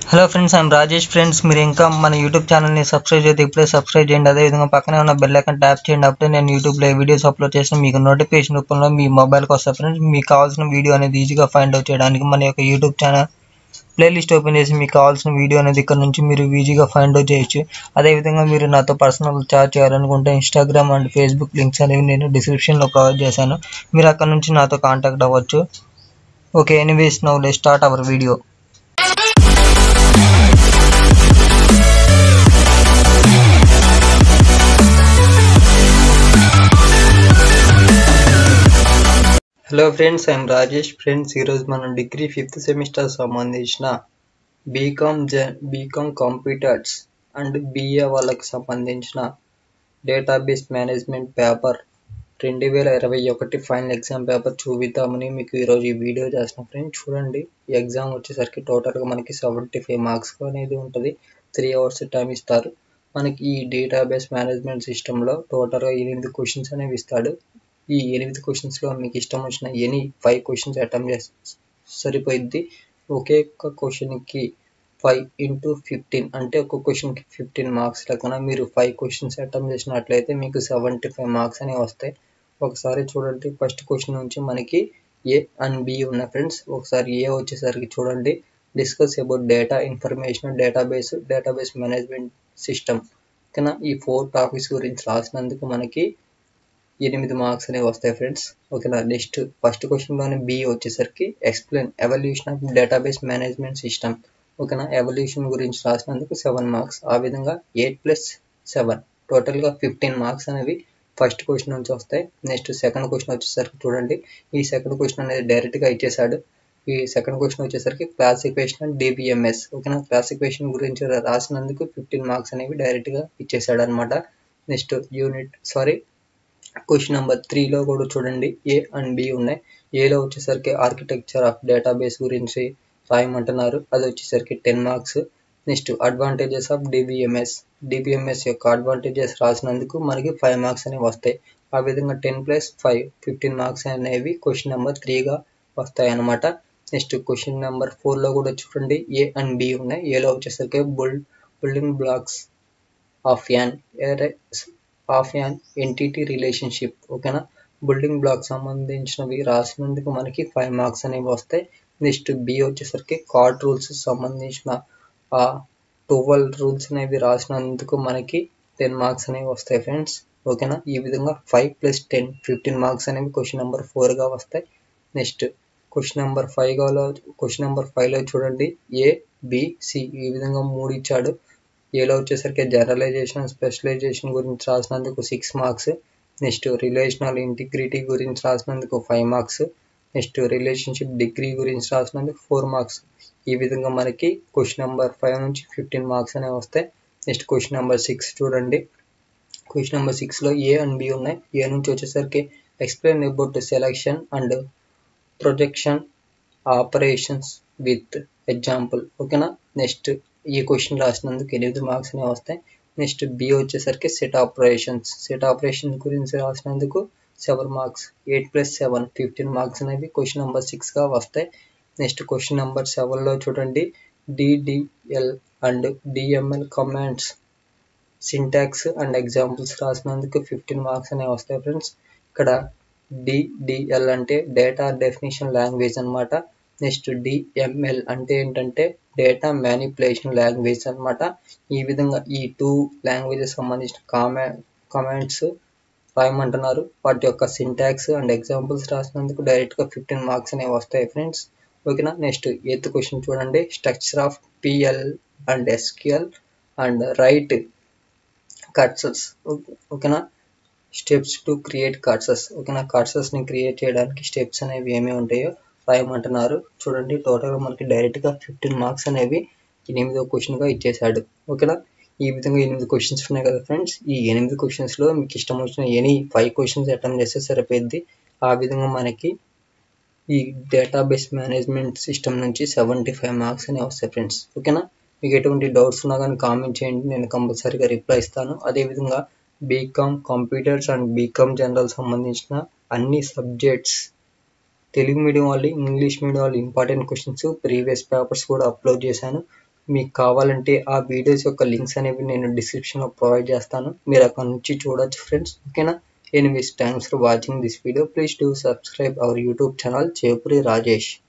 hello friends I'm Rajesh friends మీరు ఇంకా మన యూట్యూబ్ ఛానల్ని సబ్స్క్రైబ్ చేస్తే ఇప్పుడే సబ్స్క్రైబ్ చేయండి అదేవిధంగా పక్కనే ఉన్న బెల్ ఐకాన్ ట్యాప్ చేయండి అప్పుడే నేను యూట్యూబ్లో ఏ వీడియోస్ అప్లోడ్ చేసిన మీకు నోటిఫికేషన్ రూపంలో మీ మొబైల్కి వస్తాయి ఫ్రెండ్స్ మీకు కావాల్సిన వీడియో అనేది ఈజీగా ఫైండ్ అవుట్ చేయడానికి మన యొక్క యూట్యూబ్ ఛానల్ ప్లేలిస్ట్ ఓపెన్ చేసి మీకు కావాల్సిన వీడియో అనేది ఇక్కడ నుంచి మీరు ఈజీగా ఫైండ్ అవుట్ చేయొచ్చు అదేవిధంగా మీరు నాతో పర్సనల్ చాట్ చేయాలనుకుంటే ఇన్స్టాగ్రామ్ అండ్ ఫేస్బుక్ లింక్స్ అనేవి నేను డిస్క్రిప్షన్లో ప్రొవైడ్ చేశాను మీరు అక్కడ నుంచి నాతో కాంటాక్ట్ అవ్వచ్చు okay anyways now let start our video hello friends I'm Rajesh friends ఈరోజు మనం డిగ్రీ ఫిఫ్త్ సెమిస్టర్ సంబంధించిన బీకామ్ జ బీకామ్ కంప్యూటర్స్ అండ్ బిఏ వాళ్ళకి సంబంధించిన డేటాబేస్ మేనేజ్మెంట్ పేపర్ రెండు వేల ఇరవై ఒకటి ఫైనల్ ఎగ్జామ్ పేపర్ చూపిద్దామని మీకు ఈరోజు ఈ వీడియో చేస్తున్నాం ఫ్రెండ్స్ చూడండి ఈ ఎగ్జామ్ వచ్చేసరికి టోటల్గా మనకి సెవెంటీ ఫైవ్ మార్క్స్ అనేది ఉంటుంది త్రీ అవర్స్ టైం ఇస్తారు మనకి ఈ డేటాబేస్ మేనేజ్మెంట్ సిస్టంలో టోటల్గా ఎనిమిది క్వశ్చన్స్ అనేవి ఇస్తాడు ఈ ఎనిమిది క్వశ్చన్స్లో మీకు ఇష్టం వచ్చిన ఎనీ ఫైవ్ క్వశ్చన్స్ అటెంప్ట్ చేస్తే సరిపోయిద్ది ఒకే ఒక్క క్వశ్చన్కి ఫైవ్ ఇంటూ ఫిఫ్టీన్ అంటే ఒక్క క్వశ్చన్కి ఫిఫ్టీన్ మార్క్స్ లెక్కన మీరు ఫైవ్ క్వశ్చన్స్ అటెంప్ట్ చేసినట్లయితే మీకు సెవెంటీ ఫైవ్ మార్క్స్ అనేవి వస్తాయి ఒకసారి చూడండి ఫస్ట్ క్వశ్చన్ నుంచి మనకి ఏ అండ్ బి ఉన్నాయి ఫ్రెండ్స్ ఒకసారి ఏ వచ్చేసరికి చూడండి discuss about data information database database management system ఓకేనా ఈ ఫోర్ టాపిక్స్ గురించి రాసినందుకు మనకి ఎనిమిది మార్క్స్ అనేవి వస్తాయి ఫ్రెండ్స్ ఓకేనా నెక్స్ట్ ఫస్ట్ క్వశ్చన్లోని బి వచ్చేసరికి explain evolution of database management system ఓకేనా ఎవల్యూషన్ గురించి రాసినందుకు సెవెన్ మార్క్స్ ఆ విధంగా ఎయిట్ ప్లస్ సెవెన్ టోటల్గా ఫిఫ్టీన్ మార్క్స్ అనేవి ఫస్ట్ క్వశ్చన్ నుంచి వస్తాయి నెక్స్ట్ సెకండ్ క్వశ్చన్ వచ్చేసరికి చూడండి ఈ సెకండ్ క్వశ్చన్ అనేది డైరెక్ట్గా ఇచ్చేసాడు ఈ సెకండ్ క్వశ్చన్ వచ్చేసరికి క్లాసిఫికేషన్ అండ్ డిబిఎంఎస్ ఓకేనా క్లాసిఫికేషన్ గురించి రాసినందుకు ఫిఫ్టీన్ మార్క్స్ అనేవి డైరెక్ట్గా ఇచ్చేసాడు అనమాట next unit sorry question number త్రీలో కూడా చూడండి ఏ అండ్ బి ఉన్నాయి ఏలో వచ్చేసరికి ఆర్కిటెక్చర్ ఆఫ్ డేటాబేస్ గురించి రాయమంటున్నారు అది వచ్చేసరికి ten marks next advantages of DBMS DBMS యొక్క అడ్వాంటేజెస్ రాసినందుకు మనకి ఫైవ్ మార్క్స్ అనేవి వస్తాయి ఆ విధంగా ten plus five fifteen marks అనేవి క్వశ్చన్ నెంబర్ త్రీగా వస్తాయి అన్నమాట నెక్స్ట్ క్వశ్చన్ నెంబర్ ఫోర్లో కూడా చూడండి ఏ అండ్ బి ఉన్నాయి ఏలో వచ్చేసరికి బుల్ building blocks of an of an entity relationship ఓకేనా బిల్డింగ్ బ్లాక్ సంబంధించినవి రాసినందుకు మనకి ఫైవ్ మార్క్స్ అనేవి వస్తాయి నెక్స్ట్ బి వచ్చేసరికి కార్డ్ రూల్స్ సంబంధించిన ఆ ట్వెల్వ్ రూల్స్ అనేవి రాసినందుకు మనకి టెన్ మార్క్స్ అనేవి వస్తాయి ఫ్రెండ్స్ ఓకేనా ఈ విధంగా five plus ten fifteen marks అనేవి క్వశ్చన్ నెంబర్ ఫోర్గా వస్తాయి నెక్స్ట్ క్వశ్చన్ నెంబర్ ఫైవ్లో క్వశ్చన్ నెంబర్ ఫైవ్లో చూడండి ఏ బిసి ఈ విధంగా మూడు ఇచ్చాడు ఏలో వచ్చేసరికి జనరలైజేషన్ స్పెషలైజేషన్ గురించి రాసినందుకు six marks next relational integrity గురించి రాసినందుకు five marks next relationship degree గురించి రాసినందుకు ఫోర్ మార్క్స్ ఈ విధంగా మనకి క్వశ్చన్ నెంబర్ ఫైవ్ నుంచి ఫిఫ్టీన్ మార్క్స్ అనేవి వస్తాయి నెక్స్ట్ క్వశ్చన్ నెంబర్ సిక్స్ చూడండి క్వశ్చన్ నెంబర్ సిక్స్లో ఏ అండ్ బి ఉన్నాయి ఏ నుంచి వచ్చేసరికి explain about selection and projection operations with example ఓకేనా నెక్స్ట్ ఈ క్వశ్చన్ రాసినందుకు ఎనిమిది మార్క్స్ అనేవి వస్తాయి నెక్స్ట్ బి వచ్చేసరికి సెట్ ఆపరేషన్స్ సెట్ ఆపరేషన్ గురించి రాసినందుకు seven marks eight plus seven fifteen marks అనేవి క్వశ్చన్ నెంబర్ సిక్స్గా వస్తాయి నెక్స్ట్ క్వశ్చన్ నెంబర్ సెవెన్లో చూడండి DDL and DML commands syntax and examples రాసినందుకు ఫిఫ్టీన్ మార్క్స్ అనేవి వస్తాయి ఫ్రెండ్స్ ఇక్కడ డిడిఎల్ అంటే డేటా డెఫినేషన్ లాంగ్వేజ్ అనమాట నెక్స్ట్ డిఎంఎల్ అంటే ఏంటంటే డేటా మ్యానిపులేషన్ లాంగ్వేజ్ అనమాట ఈ విధంగా ఈ టూ లాంగ్వేజెస్ సంబంధించిన కామె కమెంట్స్ రాయమంటున్నారు వాటి యొక్క సింటాక్స్ అండ్ ఎగ్జాంపుల్స్ రాసినందుకు డైరెక్ట్గా ఫిఫ్టీన్ మార్క్స్ అనేవి వస్తాయి ఫ్రెండ్స్ ఓకేనా నెక్స్ట్ ఎయిత్ క్వశ్చన్ చూడండి structure of PL and SQL and write కట్సెస్ ఓకేనా స్టెప్స్ టు క్రియేట్ కట్సెస్ ఓకేనా కట్సెస్ని క్రియేట్ చేయడానికి స్టెప్స్ అనేవి ఏమి ఉంటాయో రాయమంటున్నారు చూడండి టోటల్గా మనకి డైరెక్ట్గా ఫిఫ్టీన్ మార్క్స్ అనేవి ఎనిమిదో క్వశ్చన్గా ఇచ్చేసాడు ఓకేనా ఈ విధంగా ఎనిమిది క్వశ్చన్స్ ఉన్నాయి కదా ఫ్రెండ్స్ ఈ ఎనిమిది క్వశ్చన్స్లో మీకు ఇష్టం వచ్చిన ఎనీ ఫైవ్ క్వశ్చన్స్ అటెంప్ట్ చేస్తే సరిపోద్ది ఆ విధంగా మనకి ఈ డేటాబేస్ మేనేజ్మెంట్ సిస్టమ్ నుంచి సెవెంటీ ఫైవ్ మార్క్స్ అనేవి వస్తాయి ఫ్రెండ్స్ ఓకేనా మీకు ఎటువంటి డౌట్స్ ఉన్నా కానీ కామెంట్ చేయండి నేను కంపల్సరీగా రిప్లై ఇస్తాను అదేవిధంగా B Com computers and B Com general సంబంధించిన అన్ని సబ్జెక్ట్స్ తెలుగు మీడియం వాళ్ళు ఇంగ్లీష్ మీడియం వాళ్ళు ఇంపార్టెంట్ క్వశ్చన్స్ ప్రీవియస్ పేపర్స్ కూడా అప్లోడ్ చేశాను మీకు కావాలంటే ఆ వీడియోస్ యొక్క లింక్స్ అనేవి నేను డిస్క్రిప్షన్లో ప్రొవైడ్ చేస్తాను మీరు అక్కడ నుంచి చూడొచ్చు ఫ్రెండ్స్ ఓకేనా anyways thanks for watching this video please do subscribe our YouTube channel Chepuri Rajesh